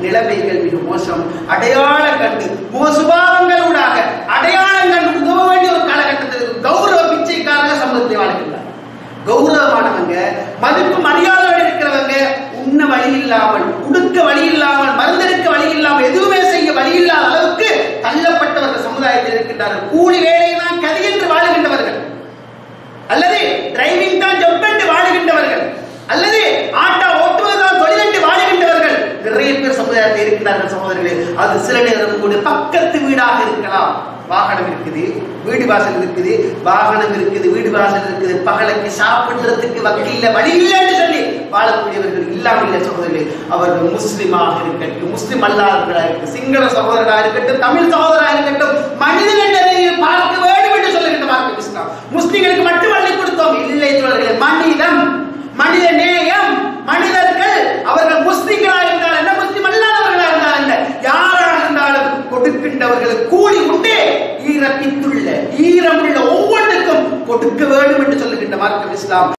நிலைமைகள் மிக மோசம் அடையாளம் கண்டு முக சுபாவங்களூடாக அடையாளம் கண்டு உதவ வேண்டிய ஒரு காலகட்டத்தில் கௌரவ பிச்சைக்காரங்க சமூகத்தை வாழ்கின்றார் கௌரவமானவங்க மதிப்பு மரியாதையோடு இருக்கிறவங்க உண்ண வழி இல்லாமல் உடுக்க வழி இல்லாமல் மருந்தெடுக்க வழி இல்லாமல் எதுவுமே செய்ய வழி இல்லாத அளவுக்கு தள்ளப்பட்டவர்கள் சமுதாயத்தில் இருக்கின்றார்கள் கூலி வேலையை தான் கதி என்று வாழுகின்றவர்கள் அல்லது டிரைவிங் தான் ஜப் என்று வாழுகின்றவர்கள் அல்லது ஆட்டோ ஓட்டுவதுதான் தொழில் என்று வாழுகின்றவர்கள் நிறைய பேர் சமுதாயத்தில் இருக்கிறார்கள் சகோதரர்களே அது சில நேரம் கூட பக்கத்து வீடாக இருக்கலாம் வாகனம் இருக்குது வீடு வாசல் இருக்குது வாகனம் இருக்குது வீடு வாசல் இருக்குது பகலுக்கு சாப்பிடுறதுக்கு வகையில் வழி இல்லைன்னு சொல்லி வாழக்கூடியவர்கள் இல்லாமல் இல்லை சகோதரர்களே அவர்கள் முஸ்லிமாக இருக்கட்டும் முஸ்லிம் அல்லாதவர்களாக இருக்கட்டும் சிங்கள சகோதரராக இருக்கட்டும் தமிழ் சகோதரராக இருக்கட்டும் மனிதன் என்ற நிலையில் பார்க்க வேண்டும் என்று சொல்லுகின்ற மார்க்கம் இஸ்லாம் முஸ்லிம்களுக்கு மட்டும் அள்ளி கொடுத்தோம் இல்லை தோழர்களே மனிதம் மனித நேயம் மனிதர்கள் அவர்கள் முஸ்லிம்களாக இருந்தால் என்ன முஸ்லிம் அல்லாதவர்களாக இருந்தால் என்ன யாராக இருந்தாலும் கொடுக்கின்றவர்களுக்கு கூலி உண்டு ஈரப்பித்துள்ள ஈரமுள்ள ஒவ்வொன்றுக்கும் கொடுக்க வேண்டும் என்று சொல்லுகின்ற மார்க்கம் இஸ்லாம்